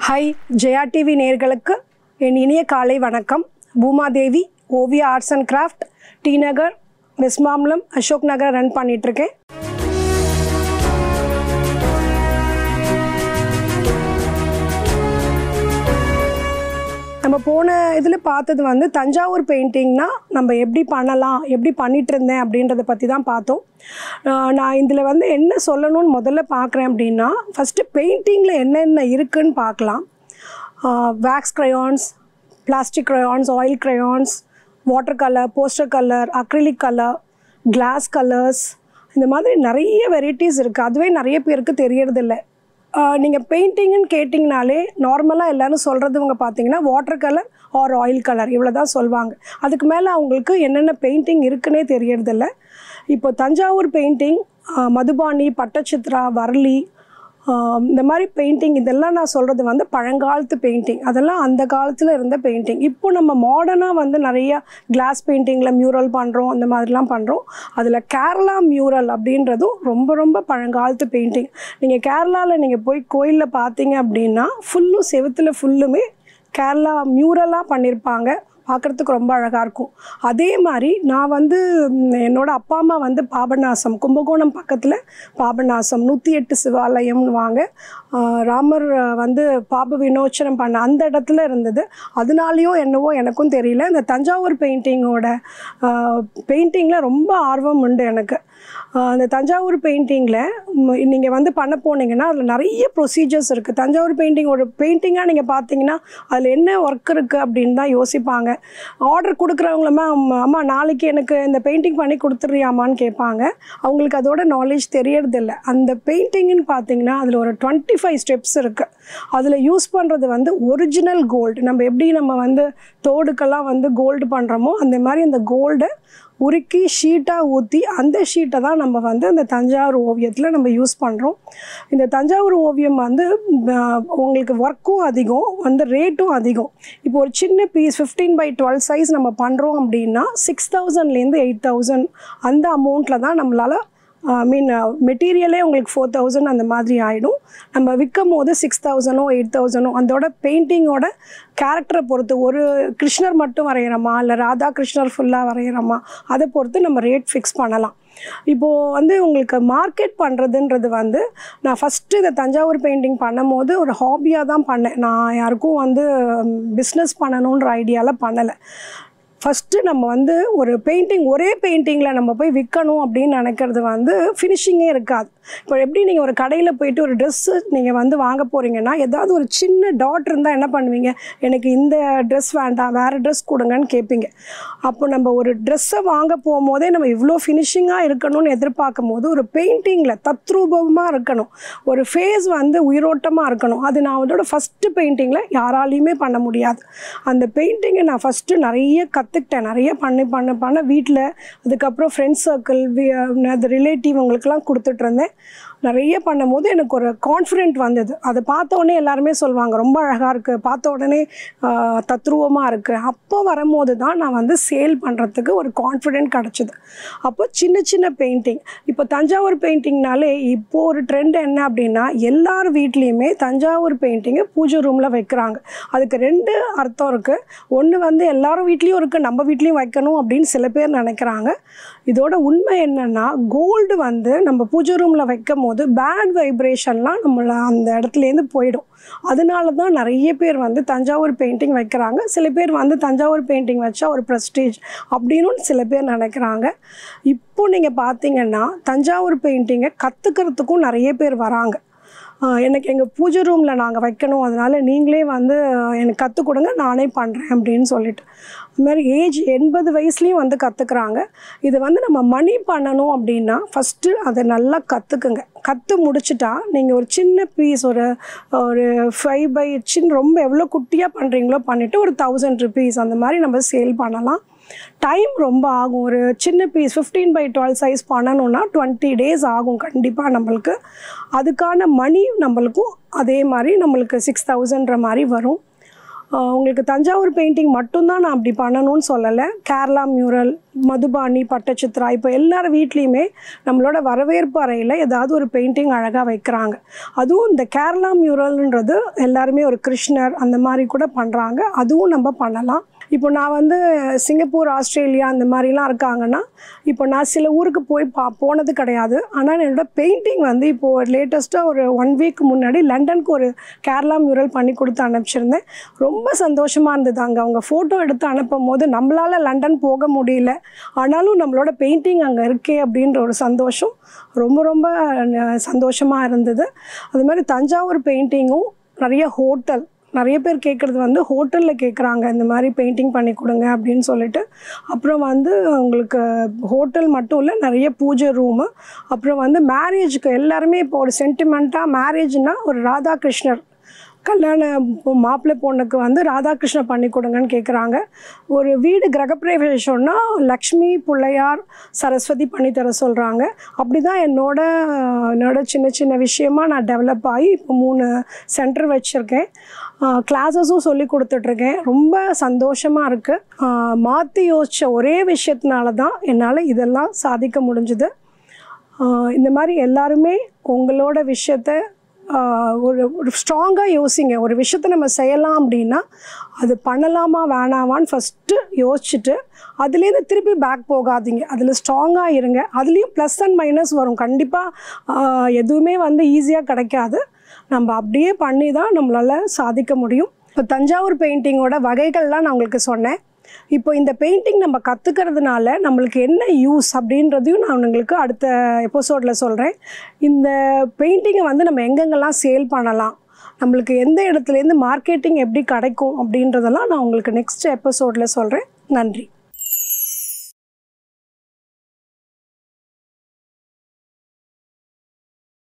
hi Jaya TV நேர்களுக்கு என் இனிய காலை வணக்கம் Poomadevi Oviya arts and craft T Nagar West Mambalam Ashok Nagar run பண்ணிகிட்ருக்கேன் நம்ம போன இதில் பார்த்தது வந்து தஞ்சாவூர் பெயிண்டிங்னா நம்ம எப்படி பண்ணலாம் எப்படி பண்ணிட்டு இருந்தேன் அப்படின்றத பற்றி தான் பார்த்தோம் ஆஹ் நான் இதில் வந்து என்ன சொல்லணும்னு முதல்ல பார்க்குறேன் அப்படின்னா ஃபஸ்ட்டு பெயிண்டிங்கில் என்னென்ன இருக்குன்னு பார்க்கலாம் wax crayons plastic crayons oil crayons water colour poster colour acrylic colour glass colours இந்த மாதிரி நிறைய வெரைட்டிஸ் இருக்குது அதுவே நிறைய பேருக்கு தெரியறதில்ல நீங்கள் பெயிண்டிங்னு கேட்டிங்கனாலே நார்மலாக எல்லாரும் சொல்கிறதுவங்க பார்த்தீங்கன்னா water colour or oil colour இவ்வளோ தான் சொல்லுவாங்க அதுக்கு மேலே அவங்களுக்கு என்னென்ன பெயிண்டிங் இருக்குன்னே தெரியறதில்ல இப்போ தஞ்சாவூர் பெயிண்டிங் மதுபானி பட்டச்சித்ரா வரலி ஆஹ் இந்த மாதிரி பெயிண்டிங் இதெல்லாம் நான் சொல்கிறது வந்து பழங்காலத்து பெயிண்டிங் அதெல்லாம் அந்த காலத்தில் இருந்த பெயிண்டிங் இப்போ நம்ம மாடர்னாக வந்து நிறைய கிளாஸ் பெயிண்டிங்கில் மியூரல் பண்ணுறோம் அந்த மாதிரிலாம் பண்ணுறோம் அதில் கேரளா மியூரல் அப்படின்றதும் ரொம்ப ரொம்ப பழங்காலத்து பெயிண்டிங் நீங்கள் கேரளாவில் நீங்கள் போய் கோயிலில் பார்த்தீங்க அப்படின்னா ஃபுல்லும் செவுத்தில் ஃபுல்லுமே கேரளா மியூரலாக பண்ணியிருப்பாங்க பார்க்குறதுக்கு ரொம்ப அழகாக இருக்கும் அதே மாதிரி நான் வந்து ம், என்னோட அப்பா அம்மா வந்து பாபநாசம் கும்பகோணம் பக்கத்தில் பாபநாசம் நூற்றி எட்டு சிவாலயம்னு வாங்க ஆஹ், ராமர் ஆஹ், வந்து பாப விமோச்சனம் பண்ண அந்த இடத்துல இருந்தது அதனாலேயோ என்னவோ எனக்கும் தெரியல இந்த தஞ்சாவூர் பெயிண்டிங்கோட பெயிண்டிங்கில் ரொம்ப ஆர்வம் உண்டு எனக்கு ஆஹ், அந்த தஞ்சாவூர் பெயிண்டிங்கில் நீங்கள் வந்து பண்ண போனீங்கன்னா அதில் நிறைய ப்ரொசீஜர்ஸ் இருக்குது தஞ்சாவூர் பெயிண்டிங் ஒரு பெயிண்டிங்காக நீங்கள் பார்த்தீங்கன்னா அதில் என்ன ஒர்க் இருக்குது அப்படின்னு தான் யோசிப்பாங்க ஆர்டர் கொடுக்குறவங்களுமே அம்மா நாளைக்கு எனக்கு இந்த பெயிண்டிங் பண்ணி கொடுத்துட்றியாமான்னு கேட்பாங்க அவங்களுக்கு அதோட நாலேஜ் தெரியறதில்ல அந்த பெயிண்டிங்னு பார்த்தீங்கன்னா அதில் ஒரு டுவெண்ட்டி ஃபைவ் ஸ்டெப்ஸ் இருக்குது அதில் யூஸ் பண்ணுறது வந்து ஒரிஜினல் கோல்டு நம்ம எப்படி நம்ம வந்து தோடுக்கெல்லாம் வந்து கோல்டு பண்ணுறோமோ அந்த மாதிரி அந்த கோல்டை உருக்கி ஷீட்டாக ஊற்றி அந்த ஷீட்டை தான் நம்ம வந்து அந்த தஞ்சாவூர் ஓவியத்தில் நம்ம யூஸ் பண்ணுறோம் இந்த தஞ்சாவூர் ஓவியம் வந்து ஆஹ், உங்களுக்கு ஒர்க்கும் அதிகம் வந்து ரேட்டும் அதிகம் இப்போ ஒரு சின்ன piece fifteen by twelve size நம்ம பண்ணுறோம் அப்படின்னா சிக்ஸ் தௌசண்ட்லேருந்து எயிட் தௌசண்ட் அந்த அமௌண்ட்டில் தான் நம்மளால் ஐ மீன் மெட்டீரியலே உங்களுக்கு ஃபோர் தௌசண்ட் அந்த மாதிரி ஆகிடும் நம்ம விற்கும் போது சிக்ஸ் தௌசண்டோ எயிட் தௌசண்டோ அதோட பெயிண்டிங்கோட கேரக்டரை பொறுத்து ஒரு கிருஷ்ணர் மட்டும் வரைகிறோமா இல்லை ராதா கிருஷ்ணர் ஃபுல்லாக வரைகிறோமா அதை பொறுத்து நம்ம ரேட் ஃபிக்ஸ் பண்ணலாம் இப்போது வந்து உங்களுக்கு மார்க்கெட் பண்ணுறதுன்றது வந்து நான் ஃபஸ்ட்டு இந்த தஞ்சாவூர் பெயிண்டிங் பண்ணும்போது ஒரு ஹாபியாக தான் பண்ணேன் நான் யாருக்கும் வந்து பிஸ்னஸ் பண்ணணுன்ற ஐடியாவில் பண்ணலை ஃபஸ்ட்டு நம்ம வந்து ஒரு பெயிண்டிங் ஒரே பெயிண்டிங்கில் நம்ம போய் விற்கணும் அப்படின்னு நினைக்கிறது வந்து ஃபினிஷிங்கே இருக்காது இப்போ எப்படி நீங்கள் ஒரு கடையில் போயிட்டு ஒரு ட்ரெஸ்ஸு நீங்கள் வந்து வாங்க போகிறீங்கன்னா ஏதாவது ஒரு சின்ன டாட் இருந்தால் என்ன பண்ணுவீங்க எனக்கு இந்த ட்ரெஸ் வேண்டாம் வேறு ட்ரெஸ் கொடுங்கன்னு கேட்பீங்க அப்போ நம்ம ஒரு ட்ரெஸ்ஸை வாங்க போகும்போதே நம்ம இவ்வளோ ஃபினிஷிங்காக இருக்கணும்னு எதிர்பார்க்கும் போது ஒரு பெயிண்டிங்கில் தத்ரூபமாக இருக்கணும் ஒரு ஃபேஸ் வந்து உயிரோட்டமாக இருக்கணும் அது நான் அதோட ஃபஸ்ட்டு பெயிண்டிங்கில் யாராலையுமே பண்ண முடியாது அந்த பெயிண்டிங்கை நான் ஃபஸ்ட்டு நிறைய கற்றுக்கிட்டேன் நிறைய பண்ணி பண்ண பண்ண வீட்டில் அதுக்கப்புறம் ஃப்ரெண்ட்ஸ் சர்க்கிள் அது ரிலேட்டிவ் அவங்களுக்குலாம் கொடுத்துட்ருந்தேன் நிறைய பண்ணும்போது எனக்கு ஒரு கான்ஃபிடென்ட் வந்தது அதை பார்த்த உடனே எல்லாருமே சொல்லுவாங்க ரொம்ப அழகாக இருக்குது பார்த்த உடனே தத்ரூபமாக இருக்குது அப்போ வரும்போது தான் நான் வந்து சேல் பண்ணுறதுக்கு ஒரு கான்ஃபிடென்ட் கிடச்சிது அப்போ சின்ன சின்ன பெயிண்டிங் இப்போ தஞ்சாவூர் பெயிண்டிங்னாலே இப்போ ஒரு ட்ரெண்ட் என்ன அப்படின்னா எல்லார் வீட்லேயுமே தஞ்சாவூர் பெயிண்டிங்கை பூஜை ரூமில் வைக்கிறாங்க அதுக்கு ரெண்டு அர்த்தம் இருக்குது ஒன்று வந்து எல்லாரும் வீட்லேயும் இருக்குது நம்ம வீட்லேயும் வைக்கணும் அப்படின்னு சில பேர் நினைக்கிறாங்க இதோட உண்மை என்னென்னா கோல்டு வந்து நம்ம பூஜை ரூமில் வைக்கும் போது பேட் வைப்ரேஷன்லாம் நம்மளை அந்த இடத்துலேருந்து போயிடும் அதனால தான் நிறைய பேர் வந்து தஞ்சாவூர் பெயிண்டிங் வைக்கிறாங்க சில பேர் வந்து தஞ்சாவூர் பெயிண்டிங் வச்சா ஒரு ப்ரெஸ்டீஜ் அப்படின்னு சில பேர் நினைக்கிறாங்க இப்போ நீங்கள் பார்த்தீங்கன்னா தஞ்சாவூர் பெயிண்டிங்கை கற்றுக்கிறதுக்கும் நிறைய பேர் வராங்க ஆஹ் எனக்கு எங்கள் பூஜை ரூமில் நாங்கள் வைக்கணும் அதனால் நீங்களே வந்து எனக்கு கற்றுக் கொடுங்க நானே பண்ணுறேன் அப்படின்னு சொல்லிட்டு அது மாதிரி ஏஜ் எண்பது வயசுலேயும் வந்து கற்றுக்குறாங்க இது வந்து நம்ம மணி பண்ணணும் அப்படின்னா ஃபஸ்ட்டு அதை நல்லா கற்றுக்குங்க கற்று முடிச்சிட்டா நீங்கள் ஒரு சின்ன பீஸ் ஒரு ஒரு ஃபைவ் பை சின்ன ரொம்ப எவ்வளோ குட்டியாக பண்ணுறீங்களோ பண்ணிவிட்டு ஒரு தௌசண்ட் ருபீஸ் அந்த மாதிரி நம்ம சேல் பண்ணலாம் டைம் ரொம்ப ஆகும் ஒரு சின்ன piece fifteen by twelve size பண்ணணும்னா டுவெண்ட்டி டேஸ் ஆகும் கண்டிப்பாக நம்மளுக்கு அதுக்கான மணி நம்மளுக்கும் அதே மாதிரி நம்மளுக்கு சிக்ஸ் தௌசண்ட்ற மாதிரி வரும் ஆஹ் உங்களுக்கு தஞ்சாவூர் பெயிண்டிங் மட்டும்தான் நான் அப்படி பண்ணணும்னு சொல்லலை கேரளா மியூரல் மதுபானி பட்டச்சித்ரா இப்போ எல்லார் வீட்லேயுமே நம்மளோட வரவேற்பு அறையில் ஏதாவது ஒரு பெயிண்டிங் அழகாக வைக்கிறாங்க அதுவும் இந்த கேரளா மியூரல்ன்றது எல்லாருமே ஒரு கிருஷ்ணர் அந்த மாதிரி கூட பண்ணுறாங்க அதுவும் நம்ம பண்ணலாம் இப்போ நான் வந்து சிங்கப்பூர் ஆஸ்திரேலியா அந்த மாதிரிலாம் இருக்காங்கன்னா இப்போ நான் சில ஊருக்கு போய் பா போனது கிடையாது ஆனால் என்னோட பெயிண்டிங் வந்து இப்போது லேட்டஸ்ட்டாக ஒரு ஒன் வீக் முன்னாடி லண்டனுக்கு ஒரு கேரளா மியூரல் பண்ணி கொடுத்து அனுப்பிச்சிருந்தேன் ரொம்ப சந்தோஷமாக இருந்தது அங்கே அவங்க ஃபோட்டோ எடுத்து அனுப்பும் போது நம்மளால் லண்டன் போக முடியல ஆனாலும் நம்மளோட பெயிண்டிங் அங்கே இருக்கே அப்படின்ற ஒரு சந்தோஷம் ரொம்ப ரொம்ப சந்தோஷமாக இருந்தது அது மாதிரி தஞ்சாவூர் பெயிண்டிங்கும் நிறைய ஹோட்டல் நிறைய பேர் கேட்குறது வந்து ஹோட்டலில் கேட்குறாங்க இந்த மாதிரி பெயிண்டிங் பண்ணி கொடுங்க அப்படின்னு சொல்லிட்டு அப்புறம் வந்து உங்களுக்கு ஹோட்டல் மட்டும் இல்லை நிறைய பூஜை ரூமு அப்புறம் வந்து மேரேஜுக்கு எல்லாருமே இப்போ ஒரு சென்டிமெண்ட்டாக மேரேஜ்னால் ஒரு ராதாகிருஷ்ணர் கல்யாண மாப்பிள்ளை பொண்ணுக்கு வந்து ராதாகிருஷ்ணன் பண்ணி கொடுங்கன்னு கேட்குறாங்க ஒரு வீடு கிரகப்பிரவேசம்னா லக்ஷ்மி பிள்ளையார் சரஸ்வதி பண்ணி தர சொல்கிறாங்க அப்படி தான் என்னோட என்னோட சின்ன சின்ன விஷயமா நான் டெவலப் ஆகி இப்போ மூணு சென்டர் வச்சுருக்கேன் கிளாஸஸும் சொல்லி கொடுத்துட்ருக்கேன் ரொம்ப சந்தோஷமாக இருக்குது மாற்றி யோசித்த ஒரே விஷயத்தினால தான் என்னால் இதெல்லாம் சாதிக்க முடிஞ்சுது ஆஹ் இந்த மாதிரி எல்லாருமே உங்களோட விஷயத்த ஆஹ் ஒரு ஒரு ஸ்ட்ராங்காக யோசிங்க ஒரு விஷயத்த நம்ம செய்யலாம் அப்படின்னா அது பண்ணலாமா வேணாமான்னு ஃபஸ்ட்டு யோசிச்சுட்டு அதுலேருந்து திருப்பி பேக் போகாதீங்க அதில் ஸ்ட்ராங்காக இருங்க அதுலேயும் ப்ளஸ் அண்ட் மைனஸ் வரும் கண்டிப்பாக எதுவுமே வந்து ஈஸியாக கிடைக்காது நம்ம அப்படியே பண்ணி தான் நம்மளால் சாதிக்க முடியும் இப்போ தஞ்சாவூர் பெயிண்டிங்கோட வகைகள்லாம் நான் உங்களுக்கு சொன்னேன் இப்போ இந்த பெயிண்டிங் நம்ம கற்றுக்கிறதுனால நம்மளுக்கு என்ன யூஸ் அப்படின்றதையும் நான் உங்களுக்கு அடுத்த எபிசோடில் சொல்கிறேன் இந்த பெயிண்டிங்கை வந்து நம்ம எங்கெங்கெல்லாம் சேல் பண்ணலாம் நம்மளுக்கு எந்த இடத்துலேருந்து மார்க்கெட்டிங் எப்படி கிடைக்கும் அப்படின்றதெல்லாம் நான் உங்களுக்கு நெக்ஸ்ட் எபிசோடில் சொல்கிறேன் நன்றி